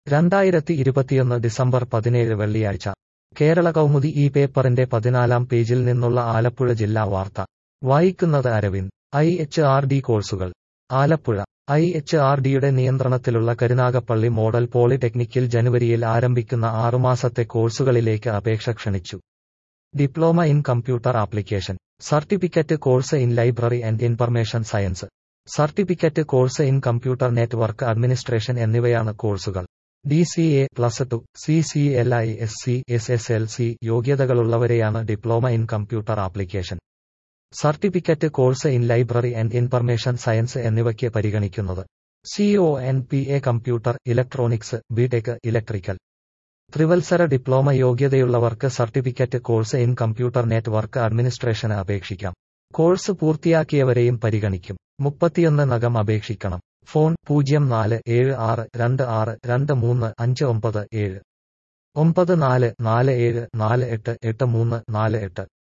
രണ്ടായിരത്തി ഇരുപത്തിയൊന്ന് ഡിസംബർ പതിനേഴ് വെള്ളിയാഴ്ച കേരള കൗമുദി ഈ പേപ്പറിന്റെ പതിനാലാം പേജിൽ നിന്നുള്ള ആലപ്പുഴ ജില്ലാ വാർത്ത വായിക്കുന്നത് Aravind I H R D കോഴ്സുകൾ ആലപ്പുഴ ഐ എച്ച് ആർ ഡിയുടെ നിയന്ത്രണത്തിലുള്ള കരുനാഗപ്പള്ളി മോഡൽ പോളിടെക്നിക്കിൽ ജനുവരിയിൽ ആരംഭിക്കുന്ന ആറുമാസത്തെ കോഴ്സുകളിലേക്ക് അപേക്ഷ ക്ഷണിച്ചു diploma in computer application certificate course in library and information science certificate course in computer network administration എന്നിവയാണ് കോഴ്സുകൾ D C A plus two C C L I S C S S L C യോഗ്യതകളുള്ളവരെയാണ് diploma in computer application certificate course in library and information science എന്നിവയ്ക്ക് പരിഗണിക്കുന്നത് C O N P A computer electronics B Tech electrical ത്രിവത്സര diploma യോഗ്യതയുള്ളവർക്ക് certificate course in computer network അഡ്മിനിസ്ട്രേഷന് അപേക്ഷിക്കാം course പൂർത്തിയാക്കിയവരെയും പരിഗണിക്കും മുപ്പത്തിയൊന്ന് നകം അപേക്ഷിക്കണം ഫോൺ പൂജ്യം നാല് ഏഴ് ആറ് രണ്ട് ആറ് രണ്ട് മൂന്ന് അഞ്ച് ഒമ്പത് ഏഴ് ഒമ്പത് നാല് നാല് ഏഴ് നാല് എട്ട് എട്ട് മൂന്ന് നാല് എട്ട്